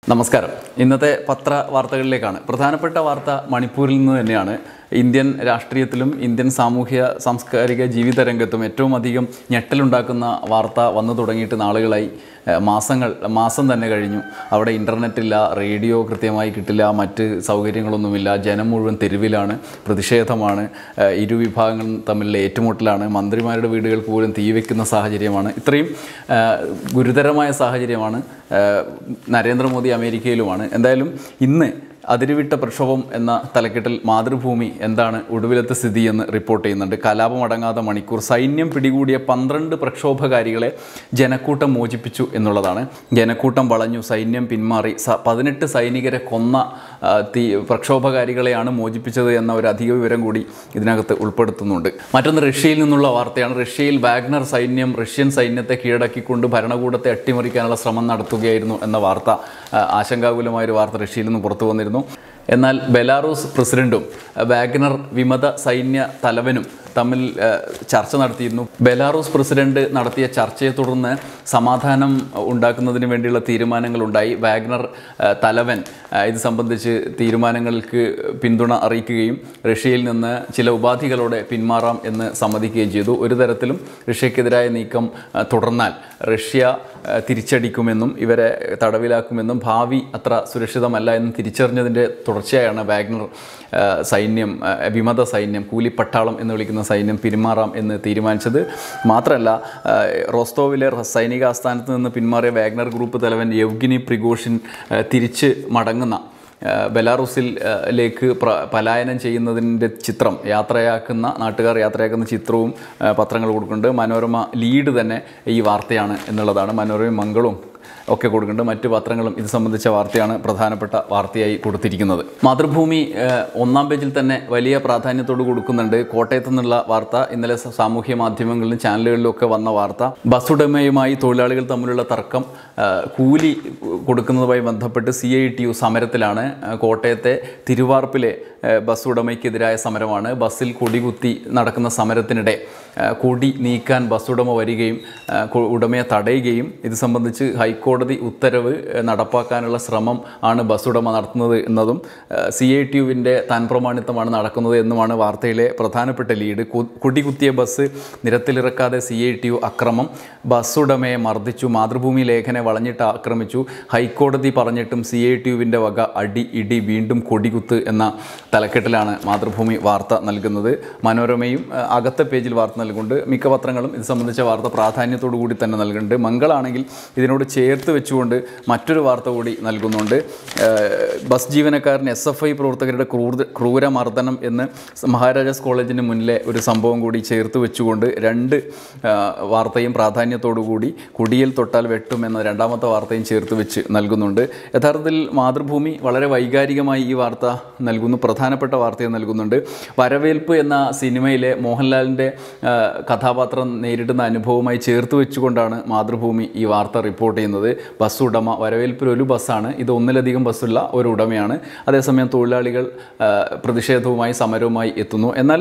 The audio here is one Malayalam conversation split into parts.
നമസ്കാരം ഇന്നത്തെ പത്ര വാർത്തകളിലേക്കാണ് പ്രധാനപ്പെട്ട വാർത്ത മണിപ്പൂരിൽ നിന്ന് തന്നെയാണ് ഇന്ത്യൻ രാഷ്ട്രീയത്തിലും ഇന്ത്യൻ സാമൂഹ്യ സാംസ്കാരിക ജീവിത രംഗത്തും ഏറ്റവും അധികം ഞെട്ടലുണ്ടാക്കുന്ന വാർത്ത വന്നു തുടങ്ങിയിട്ട് നാളുകളായി ഏഹ് മാസങ്ങൾ മാസം തന്നെ കഴിഞ്ഞു അവിടെ ഇൻ്റർനെറ്റ് ഇല്ല റേഡിയോ കൃത്യമായി കിട്ടില്ല മറ്റ് സൗകര്യങ്ങളൊന്നുമില്ല ജനം മുഴുവൻ തെരുവിലാണ് പ്രതിഷേധമാണ് ഏഹ് ഇരു വിഭാഗങ്ങളും തമ്മിലുള്ള ഏറ്റുമുട്ടലാണ് മന്ത്രിമാരുടെ വീടുകൾക്ക് പോലും തീ വയ്ക്കുന്ന സാഹചര്യമാണ് ഇത്രയും ഏഹ് ഗുരുതരമായ സാഹചര്യമാണ് ഏഹ് നരേന്ദ്രമോദി അമേരിക്കയിലുമാണ് എന്തായാലും ഇന്ന് അതിരുവിട്ട പ്രക്ഷോഭം എന്ന തലക്കെട്ടിൽ മാതൃഭൂമി എന്താണ് ഒടുവിലത്തെ സ്ഥിതി എന്ന് റിപ്പോർട്ട് ചെയ്യുന്നുണ്ട് കലാപമടങ്ങാതെ മണിക്കൂർ സൈന്യം പിടികൂടിയ പന്ത്രണ്ട് പ്രക്ഷോഭകാരികളെ ജനക്കൂട്ടം മോചിപ്പിച്ചു എന്നുള്ളതാണ് ജനക്കൂട്ടം വളഞ്ഞു സൈന്യം പിന്മാറി സ പതിനെട്ട് സൈനികരെ കൊന്ന ആ, തീ പ്രക്ഷോഭകാരികളെയാണ് മോചിപ്പിച്ചത് എന്ന ഒരു അധിക വിവരം കൂടി ഇതിനകത്ത് ഉൾപ്പെടുത്തുന്നുണ്ട് മറ്റൊന്ന് റഷ്യയിൽ നിന്നുള്ള വാർത്തയാണ് റഷ്യയിൽ വാഗ്നർ സൈന്യം റഷ്യൻ സൈന്യത്തെ കീഴടക്കിക്കൊണ്ട് ഭരണകൂടത്തെ അട്ടിമറിക്കാനുള്ള ശ്രമം നടത്തുകയായിരുന്നു എന്ന വാർത്ത ആ, ആശങ്കാകുലമായ ഒരു വാർത്ത റഷ്യയിൽ നിന്ന് പുറത്തു വന്നിരുന്നു എന്നാൽ ബെലാറൂസ് പ്രസിഡന്റും ആ, വാഗ്നർ വിമത സൈന്യ തലവനും തമ്മിൽ ആ, ചർച്ച നടത്തിയിരുന്നു ബെലാറൂസ് പ്രസിഡന്റ് നടത്തിയ ചർച്ചയെ തുടർന്ന് സമാധാനം ഉണ്ടാക്കുന്നതിന് വേണ്ടിയുള്ള തീരുമാനങ്ങളുണ്ടായി വാഗ്നർ ആ, തലവൻ ആ, ഇത് സംബന്ധിച്ച് തീരുമാനങ്ങൾക്ക് പിന്തുണ അറിയിക്കുകയും റഷ്യയിൽ നിന്ന് ചില ഉപാധികളോടെ പിന്മാറാം എന്ന് സമ്മതിക്കുകയും ചെയ്തു ഒരു തരത്തിലും റഷ്യക്കെതിരായ നീക്കം ആ, തുടർന്നാൽ റഷ്യ ആ, തിരിച്ചടിക്കുമെന്നും ഇവരെ തടവിലാക്കുമെന്നും ഭാവി അത്ര സുരക്ഷിതമല്ല എന്ന് തിരിച്ചറിഞ്ഞതിൻ്റെ തുടർച്ചയായാണ് വാഗ്നർ ആ, സൈന്യം ആ, വിമത സൈന്യം കൂലിപ്പട്ടാളം എന്ന് വിളിക്കുന്ന സൈന്യം പിന്മാറാം എന്ന് തീരുമാനിച്ചത് മാത്രമല്ല ആ, റോസ്തോവിലെ റ- സൈനിക ആസ്ഥാനത്ത് നിന്ന് പിന്മാറിയ വാഗ്നർ ഗ്രൂപ്പ് തലവൻ യവ്ഗിനി പ്രിഗോഷിൻ ആ, തിരിച്ച് മടങ്ങുന്ന ആ, ബെലാറൂസിൽ ആ, ലേക്ക് പ്ര പലായനം ചെയ്യുന്നതിൻ്റെ ചിത്രം യാത്രയാക്കുന്ന നാട്ടുകാർ യാത്രയാക്കുന്ന ചിത്രവും ആ, പത്രങ്ങൾ കൊടുക്കുന്നുണ്ട് മനോരമ ലീഡ് തന്നെ ഈ വാർത്തയാണ് എന്നുള്ളതാണ് മനോരമയും മംഗളും ഒക്കെ കൊടുക്കുന്നുണ്ട് മറ്റ് പത്രങ്ങളും ഇത് സംബന്ധിച്ച വാർത്തയാണ് പ്രധാനപ്പെട്ട വാർത്തയായി കൊടുത്തിരിക്കുന്നത് മാതൃഭൂമി ഏഹ്, ഒന്നാം പേജിൽ തന്നെ വലിയ പ്രാധാന്യത്തോട് കൊടുക്കുന്നുണ്ട് കോട്ടയത്തു നിന്നുള്ള വാർത്ത ഇന്നലെ സ- സാമൂഹ്യ മാധ്യമങ്ങളിലും ചാനലുകളിലും ഒക്കെ വന്ന വാർത്ത ബസ് ഉടമയുമായി തൊഴിലാളികൾ തമ്മിലുള്ള തർക്കം ഏഹ്, കൂലി കൊടുക്കുന്നതുമായി ബന്ധപ്പെട്ട് സി ഐ ടി യു സമരത്തിലാണ് ഏഹ്, കോട്ടയത്തെ തിരുവാർപ്പിലെ ഏഹ്, ബസ് ഉടമയ്ക്കെതിരായ സമരമാണ് ബസ്സിൽ കൊടികുത്തി നടക്കുന്ന സമരത്തിനിടെ ഏഹ്, കൊടി നീക്കാൻ ബസ് ഉടമ വരികയും ഏഹ്, കൊ- ഉടമയെ തടയുകയും ഇത് സംബന്ധിച്ച് ഹൈക്കോടതി ഉത്തരവ് ഏഹ്, നടപ്പാക്കാനുള്ള ശ്രമം ആണ് ബസ് ഉടമ നടത്തുന്നത് എന്നതും സി ഐ ടി യുവിൻ്റെ താൻ പ്രമാണിത്തമാണ് നടക്കുന്നത് എന്നുമാണ് വാർത്തയിലെ പ്രധാനപ്പെട്ട ലീഡ് കു- കൊടികുത്തിയ ബസ് നിരത്തിലിറക്കാതെ സി ഐ ടി യു അക്രമം ബസ് ഉടമയെ മർദ്ദിച്ചു മാതൃഭൂമി ലേഖനെ വളഞ്ഞിട്ട് ആക്രമിച്ചു ഹൈക്കോടതി പറഞ്ഞിട്ടും സി ഐ ടി യുവിൻ്റെ വക അടി ഇടി വീണ്ടും കൊടികുത്ത് എന്ന തലക്കെട്ടിലാണ് മാതൃഭൂമി വാർത്ത നൽകുന്നത് മനോരമയും ആ, അകത്തെ പേജിൽ വാർത്ത നൽകുന്നുണ്ട് മിക്ക പത്രങ്ങളും ഇത് സംബന്ധിച്ച വാർത്ത പ്രാധാന്യത്തോടു കൂടി തന്നെ നൽകുന്നുണ്ട് മംഗളാണെങ്കിൽ ഇതിനോട് ചേർത്ത് വെച്ചുകൊണ്ട് മറ്റൊരു വാർത്ത കൂടി നൽകുന്നുണ്ട് ആ, ബസ് ജീവനക്കാരൻ എസ് എഫ് ഐ പ്രവർത്തകരുടെ ക്രൂര ക്രൂരമർദ്ദനം എന്ന് മഹാരാജാസ് കോളേജിന് മുന്നിലെ ഒരു സംഭവം കൂടി ചേർത്ത് വെച്ചുകൊണ്ട് രണ്ട് ആ, വാർത്തയും പ്രാധാന്യത്തോടു കൂടി കുടിയിൽ തൊട്ടാൽ വെട്ടും എന്ന രണ്ടാമത്തെ വാർത്തയും ചേർത്ത് വെച്ച് നൽകുന്നുണ്ട് യഥാർത്ഥത്തിൽ മാതൃഭൂമി വളരെ വൈകാരികമായി ഈ വാർത്ത നൽകുന്നു പ്രധാനപ്പെട്ട വാർത്തയെ നൽകുന്നുണ്ട് വരവേൽപ്പ് എന്ന സിനിമയിലെ മോഹൻലാലിൻ്റെ ആ, കഥാപാത്രം നേരിടുന്ന അനുഭവവുമായി ചേർത്ത് വെച്ചുകൊണ്ടാണ് മാതൃഭൂമി ഈ വാർത്ത റിപ്പോർട്ട് ചെയ്യുന്നത് ബസ് ഉടമ വരവേൽപ്പിൽ ഒരു ബസ്സാണ് ഇത് ഒന്നിലധികം ബസ്സുള്ള ഒരു ഉടമയാണ് അതേസമയം തൊഴിലാളികൾ ആ, പ്രതിഷേധവുമായി സമരവുമായി എത്തുന്നു എന്നാൽ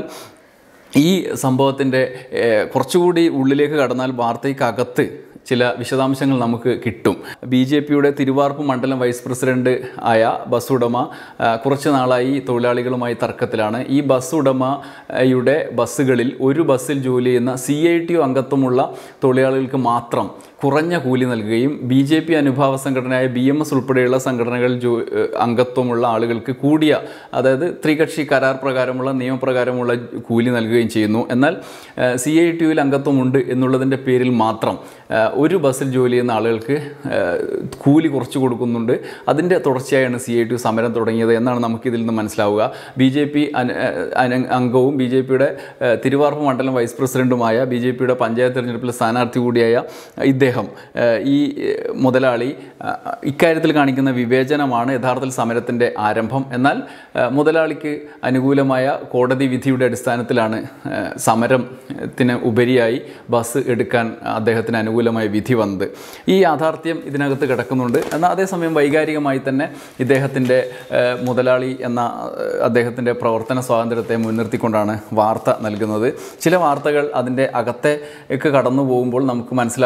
ഈ സംഭവത്തിൻ്റെ ഏഹ്, കുറച്ചുകൂടി ഉള്ളിലേക്ക് കടന്നാൽ വാർത്തയ്ക്കകത്ത് ചില വിശദാംശങ്ങൾ നമുക്ക് കിട്ടും ബി ജെ പിയുടെ തിരുവാർപ്പ് മണ്ഡലം വൈസ് പ്രസിഡന്റ് ആയ ബസ് ഉടമ ആ, കുറച്ച് നാളായി തൊഴിലാളികളുമായി തർക്കത്തിലാണ് ഈ ബസ് ഉടമയുടെ ബസ്സുകളിൽ ഒരു ബസ്സിൽ ജോലി ചെയ്യുന്ന സി ഐ ടി അംഗത്വമുള്ള തൊഴിലാളികൾക്ക് മാത്രം കുറഞ്ഞ കൂലി നൽകുകയും ബി ജെ പി അനുഭാവ സംഘടനയായ ബി എം എസ് ഉൾപ്പെടെയുള്ള സംഘടനകളിൽ ജോ ഏഹ് അംഗത്വമുള്ള ആളുകൾക്ക് കൂടിയ അതായത് ത്രികക്ഷി കരാർ പ്രകാരമുള്ള നിയമപ്രകാരമുള്ള കൂലി നൽകുകയും ചെയ്യുന്നു എന്നാൽ സി ഐ ടി യുവിൽ അംഗത്വമുണ്ട് എന്നുള്ളതിൻ്റെ പേരിൽ മാത്രം ഏഹ് ഒരു ബസ്സിൽ ജോലി ചെയ്യുന്ന ആളുകൾക്ക് ഏഹ് കൂലി കുറച്ച് കൊടുക്കുന്നുണ്ട് അതിൻ്റെ തുടർച്ചയായാണ് സി ഐ ടി യു സമരം തുടങ്ങിയത് എന്നാണ് നമുക്കിതിൽ നിന്ന് മനസ്സിലാവുക ബി ജെ പി അംഗവും ബി ജെ പിയുടെ തിരുവാർപ്പ് മണ്ഡലം വൈസ് പ്രസിഡന്റുമായ ബി ജെ പിയുടെ പഞ്ചായത്ത് തിരഞ്ഞെടുപ്പിലെ സ്ഥാനാർത്ഥി കൂടിയായ ഇദ്ദേഹം ഏഹ് ഈ ഏഹ് മുതലാളി അഹ് ഇക്കാര്യത്തിൽ കാണിക്കുന്ന വിവേചനമാണ് യഥാർത്ഥത്തിൽ സമരത്തിൻ്റെ ആരംഭം എന്നാൽ ഏഹ് മുതലാളിക്ക് അനുകൂലമായ കോടതി വിധിയുടെ അടിസ്ഥാനത്തിലാണ് ഏഹ് സമരത്തിന് ഉപരിയായി ബസ് എടുക്കാൻ അദ്ദേഹത്തിന് അനുകൂലമായ വിധി വന്നത് ഈ യാഥാർത്ഥ്യം ഇതിനകത്ത് കിടക്കുന്നുണ്ട് എന്നാൽ അതേസമയം വൈകാരികമായി തന്നെ ഇദ്ദേഹത്തിൻ്റെ ഏഹ് മുതലാളി എന്ന ഏഹ് അദ്ദേഹത്തിൻ്റെ പ്രവർത്തന സ്വാതന്ത്ര്യത്തെ മുൻനിർത്തിക്കൊണ്ടാണ് വാർത്ത നൽകുന്നത് ചില വാർത്തകൾ അതിൻ്റെ അകത്തേക്ക് കടന്നു പോകുമ്പോൾ നമുക്ക് മനസ്സിലാവുന്ന ചില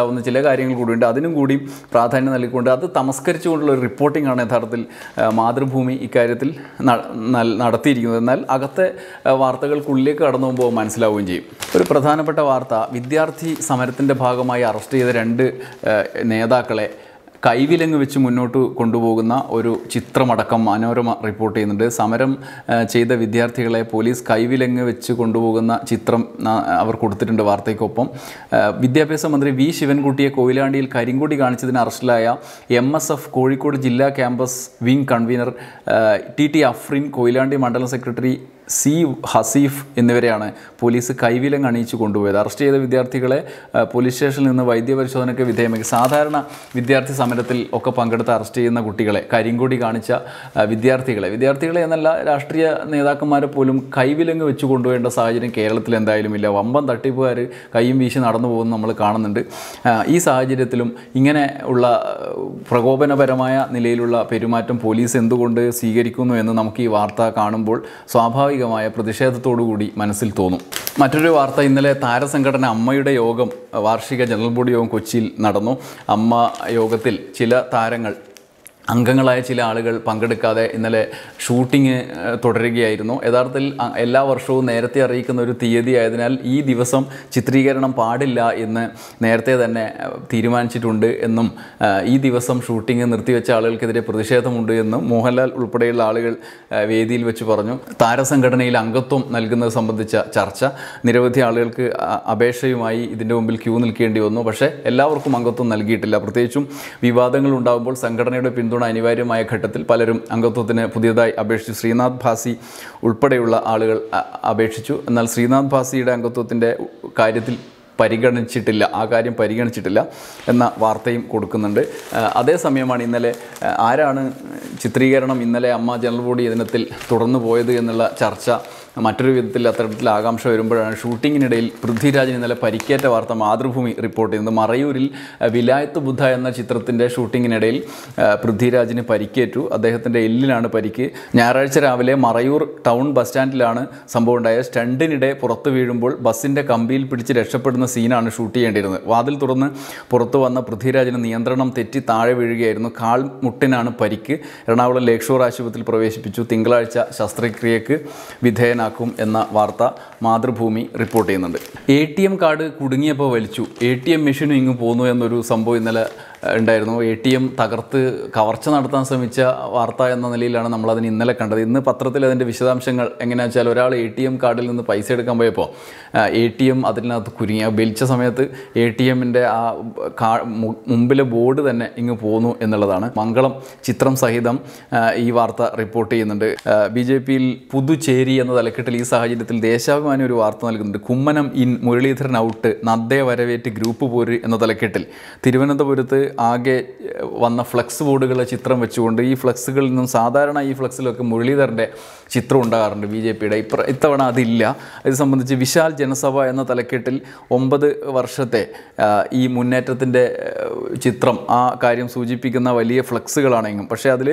കാര്യങ്ങൾ കൂടിയുണ്ട് അതിനും കൂടി പ്രാധാന്യം നൽകിക്കൊണ്ട് അത് തമസ്കരിച്ചുകൊണ്ടുള്ള ഒരു റിപ്പോർട്ടിംഗ് ആണ് യഥാർത്ഥത്തിൽ ആ, മാതൃഭൂമി ഇക്കാര്യത്തിൽ ന- നൽ- നടത്തിയിരിക്കുന്നത് എന്നാൽ അകത്തെ ആ, വാർത്തകൾക്കുള്ളിലേക്ക് കടന്നു പോകുമ്പോൾ മനസ്സിലാവുകയും ചെയ്യും ഒരു പ്രധാനപ്പെട്ട വാർത്ത വിദ്യാർത്ഥി സമരത്തിൻ്റെ ഭാഗമായി അറസ്റ്റ് ചെയ്ത രണ്ട് ആ, നേതാക്കളെ കൈവിലങ്ങ് വെച്ച് മുന്നോട്ട് കൊണ്ടുപോകുന്ന ഒരു ചിത്രമടക്കം മനോരമ റിപ്പോർട്ട് ചെയ്യുന്നുണ്ട് സമരം ആ, ചെയ്ത വിദ്യാർത്ഥികളെ പോലീസ് കൈവിലങ്ങ് വെച്ച് കൊണ്ടുപോകുന്ന ചിത്രം ആ, അവർ കൊടുത്തിട്ടുണ്ട് വാർത്തയ്ക്കൊപ്പം ആ, വിദ്യാഭ്യാസ മന്ത്രി വി ശിവൻകുട്ടിയെ കൊയിലാണ്ടിയിൽ കരിങ്കൊടി കാണിച്ചതിന് അറസ്റ്റിലായ എം എസ് എഫ് കോഴിക്കോട് ജില്ലാ ക്യാമ്പസ് വിംഗ് കൺവീനർ ആ, ടി ടി അഫ്രിൻ കൊയിലാണ്ടി മണ്ഡലം സെക്രട്ടറി സി ഹസീഫ് എന്നിവരെയാണ് പോലീസ് കൈവിലങ്ങ് അണിയിച്ചു കൊണ്ടുപോയത് അറസ്റ്റ് ചെയ്ത വിദ്യാർത്ഥികളെ ആ, പോലീസ് സ്റ്റേഷനിൽ നിന്ന് വൈദ്യപരിശോധനയ്ക്ക് വിധേയമാക്കി സാധാരണ വിദ്യാർത്ഥി സമരത്തിൽ ഒക്കെ പങ്കെടുത്ത് അറസ്റ്റ് ചെയ്യുന്ന കുട്ടികളെ കരിങ്കൊടി കാണിച്ച ആ, വിദ്യാർത്ഥികളെ വിദ്യാർത്ഥികളെ എന്നല്ല രാഷ്ട്രീയ നേതാക്കന്മാരെ പോലും കൈവിലങ്ങ് വെച്ച് കൊണ്ടുപോകേണ്ട സാഹചര്യം കേരളത്തിൽ എന്തായാലും ഇല്ല വമ്പൻ തട്ടിപ്പുകാർ കൈയും വീശി നടന്നു പോകുന്നത് നമ്മൾ കാണുന്നുണ്ട് ആ, ഈ സാഹചര്യത്തിലും ഇങ്ങനെ ഉള്ള ആ, പ്രകോപനപരമായ നിലയിലുള്ള പെരുമാറ്റം പോലീസ് എന്തുകൊണ്ട് സ്വീകരിക്കുന്നു എന്ന് നമുക്ക് ഈ വാർത്ത കാണുമ്പോൾ സ്വാഭാവികമായ പ്രതിഷേധത്തോടു കൂടി മനസ്സിൽ തോന്നും മറ്റൊരു വാർത്ത ഇന്നലെ താരസംഘടന അമ്മയുടെ യോഗം വാർഷിക ജനറൽ ബോഡി യോഗം കൊച്ചിയിൽ നടന്നു അമ്മ യോഗത്തിൽ ചില താരങ്ങൾ അംഗങ്ങളായ ചില ആളുകൾ പങ്കെടുക്കാതെ ഇന്നലെ ഷൂട്ടിംഗ് ഏഹ്, തുടരുകയായിരുന്നു യഥാർത്ഥത്തിൽ അ- എല്ലാ വർഷവും നേരത്തെ അറിയിക്കുന്ന ഒരു തീയതി ആയതിനാൽ ഈ ദിവസം ചിത്രീകരണം പാടില്ല എന്ന് നേരത്തെ തന്നെ ഏഹ്, തീരുമാനിച്ചിട്ടുണ്ട് എന്നും ഏഹ്, ഈ ദിവസം ഷൂട്ടിംഗ് നിർത്തിവെച്ച ആളുകൾക്കെതിരെ പ്രതിഷേധമുണ്ട് എന്നും മോഹൻലാൽ ഉൾപ്പെടെയുള്ള ആളുകൾ ഏഹ്, വേദിയിൽ വെച്ച് പറഞ്ഞു താരസംഘടനയിൽ അംഗത്വം നൽകുന്നത് സംബന്ധിച്ച ചർച്ച നിരവധി ആളുകൾക്ക് അ- അപേക്ഷയുമായി ഇതിൻ്റെ മുമ്പിൽ ക്യൂ നിൽക്കേണ്ടി വന്നു പക്ഷേ എല്ലാവർക്കും അംഗത്വം നൽകിയിട്ടില്ല പ്രത്യേകിച്ചും വിവാദങ്ങൾ ഉണ്ടാകുമ്പോൾ സംഘടനയുടെ പിന്തുണ അനിവാര്യമായ ഘട്ടത്തിൽ പലരും അംഗത്വത്തിന് പുതിയതായി അപേക്ഷിച്ചു ശ്രീനാഥ് ഭാസി ഉൾപ്പെടെയുള്ള ആളുകൾ അ- അപേക്ഷിച്ചു എന്നാൽ ശ്രീനാഥ് ഭാസിയുടെ അംഗത്വത്തിൻ്റെ കാര്യത്തിൽ പരിഗണിച്ചിട്ടില്ല ആ കാര്യം പരിഗണിച്ചിട്ടില്ല എന്ന വാർത്തയും കൊടുക്കുന്നുണ്ട് ആ, അതേസമയമാണ് ഇന്നലെ ആ, ആരാണ് ചിത്രീകരണം ഇന്നലെ അമ്മ ജനറൽ ബോഡി ദിനത്തിൽ തുടർന്നു പോയത് എന്നുള്ള ചർച്ച മറ്റൊരു വിധത്തിൽ അത്തരത്തിൽ ആകാംക്ഷ വരുമ്പോഴാണ് ഷൂട്ടിങ്ങിനിടയിൽ പൃഥ്വിരാജിന് ഇന്നലെ പരിക്കേറ്റ വാർത്ത മാതൃഭൂമി റിപ്പോർട്ട് ചെയ്യുന്നത് മറയൂരിൽ ആ, വിലായത്ത് ബുദ്ധ എന്ന ചിത്രത്തിൻ്റെ ഷൂട്ടിങ്ങിനിടയിൽ ആ, പൃഥ്വിരാജിന് പരിക്കേറ്റു അദ്ദേഹത്തിൻ്റെ എല്ലിലാണ് പരിക്ക് ഞായറാഴ്ച രാവിലെ മറയൂർ ടൗൺ ബസ് സ്റ്റാൻഡിലാണ് സംഭവം ഉണ്ടായത് സ്റ്റണ്ടിനിടെ പുറത്ത് വീഴുമ്പോൾ ബസ്സിൻ്റെ കമ്പിയിൽ പിടിച്ച് രക്ഷപ്പെടുന്ന സീനാണ് ഷൂട്ട് ചെയ്യേണ്ടിയിരുന്നത് വാതിൽ തുറന്ന് പുറത്തു വന്ന പൃഥ്വിരാജിന് നിയന്ത്രണം തെറ്റി താഴെ വീഴുകയായിരുന്നു കാൽ മുട്ടിനാണ് പരിക്ക് എറണാകുളം ലേക്ക് ഷോർ ആശുപത്രിയിൽ പ്രവേശിപ്പിച്ചു തിങ്കളാഴ്ച ശസ്ത്രക്രിയക്ക് വിധേയനാക്കും എന്ന വാർത്ത മാതൃഭൂമി റിപ്പോർട്ട് ചെയ്യുന്നുണ്ട് എ ടി എം കാർഡ് കുടുങ്ങിയപ്പോൾ വലിച്ചു എ ടി എം മെഷീനും ഇങ്ങ് പോന്നു എന്നൊരു സംഭവം ഇന്നലെ ഏഹ്, ഉണ്ടായിരുന്നു എ ടി എം തകർത്ത് കവർച്ച നടത്താൻ ശ്രമിച്ച വാർത്ത എന്ന നിലയിലാണ് നമ്മളതിന് ഇന്നലെ കണ്ടത് ഇന്ന് പത്രത്തിൽ അതിൻ്റെ വിശദാംശങ്ങൾ എങ്ങനെയാണെന്ന് വെച്ചാൽ ഒരാൾ എ ടി എം കാർഡിൽ നിന്ന് പൈസ എടുക്കാൻ പോയപ്പോൾ എ ടി എം അതിനകത്ത് കുരുങ്ങി ആ ബലിച്ച സമയത്ത് എ ടി എമ്മിൻ്റെ ആ കാ മു- മുമ്പിലെ ബോർഡ് തന്നെ ഇങ്ങ് പോന്നു എന്നുള്ളതാണ് മംഗളം ചിത്രം സഹിതം ആ, ഈ വാർത്ത റിപ്പോർട്ട് ചെയ്യുന്നുണ്ട് ബി ജെ പിയിൽ പുതുച്ചേരി എന്ന തലക്കെട്ടിൽ ഈ സാഹചര്യത്തിൽ ദേശാഭിമാനി ഒരു വാർത്ത നൽകുന്നുണ്ട് കുമ്മനം ഇൻ മുരളീധരൻ ഔട്ട് നദ്ദയെ വരവേറ്റ് ഗ്രൂപ്പ് പോര് എന്ന തലക്കെട്ടിൽ തിരുവനന്തപുരത്ത് ആകെ ഏഹ്, വന്ന ഫ്ലക്സ് ബോർഡുകളെ ചിത്രം വെച്ചുകൊണ്ട് ഈ ഫ്ലക്സുകളിൽ നിന്നും സാധാരണ ഈ ഫ്ലക്സിലൊക്കെ മുരളീധരൻ്റെ ചിത്രം ഉണ്ടാകാറുണ്ട് ബി ജെ പിയുടെ ഇപ്ര ഇത്തവണ അതില്ല ഇത് സംബന്ധിച്ച് വിശാൽ ജനസഭ എന്ന തലക്കെട്ടിൽ ഒമ്പത് വർഷത്തെ ആ, ഈ മുന്നേറ്റത്തിൻ്റെ ചിത്രം ആ കാര്യം സൂചിപ്പിക്കുന്ന വലിയ ഫ്ലക്സുകളാണെങ്കിലും പക്ഷേ അതിൽ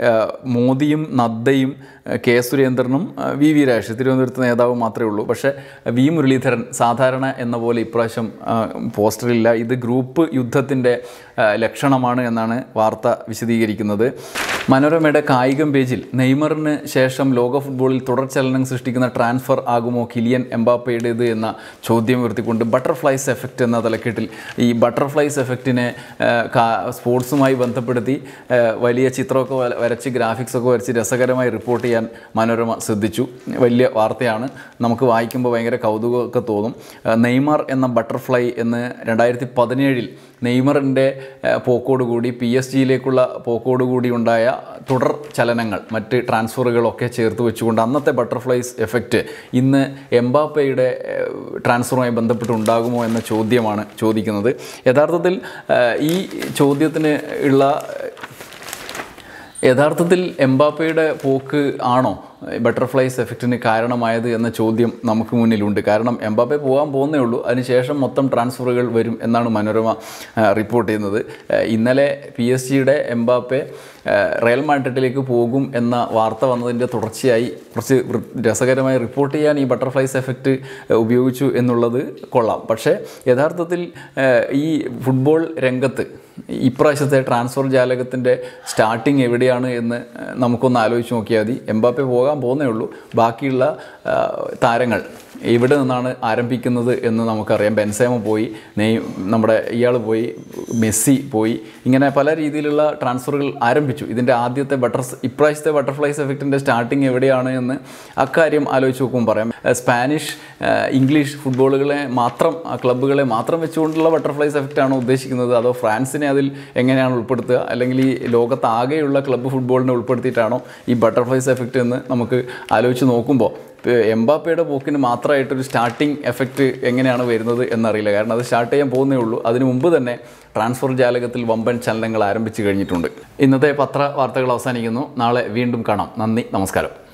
മോദിയും നദ്ദയും ആ, കെ സുരേന്ദ്രനും ആ, വി വി രാജേഷ് തിരുവനന്തപുരത്ത് നേതാവ് മാത്രമേ ഉള്ളൂ പക്ഷേ വി മുരളീധരൻ സാധാരണ എന്ന പോലെ ഇപ്രാവശ്യം ആ, പോസ്റ്ററില്ല ഇത് ഗ്രൂപ്പ് യുദ്ധത്തിൻ്റെ ആ, ലക്ഷണമാണ് എന്നാണ് വാർത്ത വിശദീകരിക്കുന്നത് മനോരമയുടെ കായികം പേജിൽ നെയ്മറിന് ശേഷം ലോക ഫുട്ബോളിൽ തുടർചലനം സൃഷ്ടിക്കുന്ന ട്രാൻസ്ഫർ ആകുമോ കിലിയൻ എംബാപ്പയുടേത് എന്ന ചോദ്യം ഉയർത്തിക്കൊണ്ട് ബട്ടർഫ്ലൈസ് എഫക്റ്റ് എന്ന തലക്കെട്ടിൽ ഈ ബട്ടർഫ്ലൈസ് എഫക്റ്റിനെ ആ, കാ- സ്പോർട്സുമായി ബന്ധപ്പെടുത്തി ആ, വലിയ ചിത്രമൊക്കെ വര- വരച്ച് ഗ്രാഫിക്സ് ഒക്കെ വരച്ച് രസകരമായി റിപ്പോർട്ട് ചെയ്യാൻ മനോരമ ശ്രദ്ധിച്ചു വലിയ വാർത്തയാണ് നമുക്ക് വായിക്കുമ്പോൾ ഭയങ്കര കൗതുകമൊക്കെ തോന്നും ആ, നെയ്മർ എന്ന ബട്ടർഫ്ലൈ എന്ന് രണ്ടായിരത്തി പതിനേഴിൽ നെയ്മറിൻ്റെ പോക്കോടുകൂടി പി എസ് ജിയിലേക്കുള്ള പോക്കോടുകൂടി ഉണ്ടായ തുടർ ചലനങ്ങൾ മറ്റ് ട്രാൻസ്ഫറുകളൊക്കെ ചേർത്ത് വെച്ചുകൊണ്ട് അന്നത്തെ ബട്ടർഫ്ലൈസ് എഫക്റ്റ് ഇന്ന് എംബാപ്പയുടെ ഏഹ്, ട്രാൻസ്ഫറുമായി ബന്ധപ്പെട്ട് ഉണ്ടാകുമോ എന്ന ചോദ്യമാണ് ചോദിക്കുന്നത് യഥാർത്ഥത്തിൽ ഏഹ്, ഈ ചോദ്യത്തിന് ഉള്ള യഥാർത്ഥത്തിൽ എംബാപ്പയുടെ പോക്ക് ആണോ ബട്ടർഫ്ലൈസ് എഫക്റ്റിന് കാരണമായത് എന്ന ചോദ്യം നമുക്ക് മുന്നിലുണ്ട് കാരണം എംബാപ്പെ പോകാൻ പോകുന്നേ ഉള്ളൂ അതിനുശേഷം മൊത്തം ട്രാൻസ്ഫറുകൾ വരും എന്നാണ് മനോരമ ആ, റിപ്പോർട്ട് ചെയ്യുന്നത് ആ, ഇന്നലെ പി എസ് ജിയുടെ എംബാപ്പെ ആ, റയൽ മാഡ്രിഡിലേക്ക് പോകും എന്ന വാർത്ത വന്നതിൻ്റെ തുടർച്ചയായി കുറച്ച് വൃ- രസകരമായി റിപ്പോർട്ട് ചെയ്യാൻ ഈ ബട്ടർഫ്ലൈസ് എഫക്റ്റ് ഉപയോഗിച്ചു എന്നുള്ളത് കൊള്ളാം പക്ഷേ യഥാർത്ഥത്തിൽ ആ, ഈ ഫുട്ബോൾ രംഗത്ത് ഇപ്രാവശ്യത്തെ ട്രാൻസ്ഫർ ജാലകത്തിൻ്റെ സ്റ്റാർട്ടിങ് എവിടെയാണ് എന്ന് ആ, നമുക്കൊന്ന് ആലോചിച്ച് നോക്കിയാൽ മതി എംബാപ്പെ പോകാൻ പോകുന്നേ ഉള്ളൂ ബാക്കിയുള്ള ആ, താരങ്ങൾ എവിടെ നിന്നാണ് ആരംഭിക്കുന്നത് എന്ന് നമുക്കറിയാം ബെൻസേമ പോയി നെയ് നമ്മുടെ ഇയാൾ പോയി മെസ്സി പോയി ഇങ്ങനെ പല രീതിയിലുള്ള ട്രാൻസ്ഫറുകൾ ആരംഭിച്ചു ഇതിൻ്റെ ആദ്യത്തെ ബട്ടർ ഇപ്രാവശ്യത്തെ ബട്ടർഫ്ലൈസ് എഫക്റ്റിൻ്റെ സ്റ്റാർട്ടിങ് എവിടെയാണ് എന്ന് അക്കാര്യം ആലോചിച്ച് നോക്കുമ്പോൾ പറയാം ആ, സ്പാനിഷ് ആ, ഇംഗ്ലീഷ് ഫുട്ബോളുകളെ മാത്രം ആ ക്ലബ്ബുകളെ മാത്രം വെച്ചുകൊണ്ടുള്ള ബട്ടർഫ്ലൈസ് എഫക്റ്റ് ആണോ ഉദ്ദേശിക്കുന്നത് അതോ ഫ്രാൻസിനെ അതിൽ എങ്ങനെയാണ് ഉൾപ്പെടുത്തുക അല്ലെങ്കിൽ ഈ ലോകത്താകെയുള്ള ക്ലബ്ബ് ഫുട്ബോളിനെ ഉൾപ്പെടുത്തിയിട്ടാണോ ഈ ബട്ടർഫ്ലൈസ് എഫക്റ്റ് എന്ന് നമുക്ക് ആലോചിച്ച് നോക്കുമ്പോൾ ഇപ്പോൾ എംബാപ്പയുടെ പോക്കിന് മാത്രമായിട്ടൊരു സ്റ്റാർട്ടിംഗ് എഫക്റ്റ് എങ്ങനെയാണ് വരുന്നത് എന്നറിയില്ല കാരണം അത് സ്റ്റാർട്ട് ചെയ്യാൻ പോകുന്നേ ഉള്ളൂ അതിനു മുമ്പ് തന്നെ ട്രാൻസ്ഫർ ജാലകത്തിൽ വമ്പൻ ചലനങ്ങൾ ആരംഭിച്ചു കഴിഞ്ഞിട്ടുണ്ട് ഇന്നത്തെ പത്ര വാർത്തകൾ അവസാനിക്കുന്നു നാളെ വീണ്ടും കാണാം നന്ദി നമസ്കാരം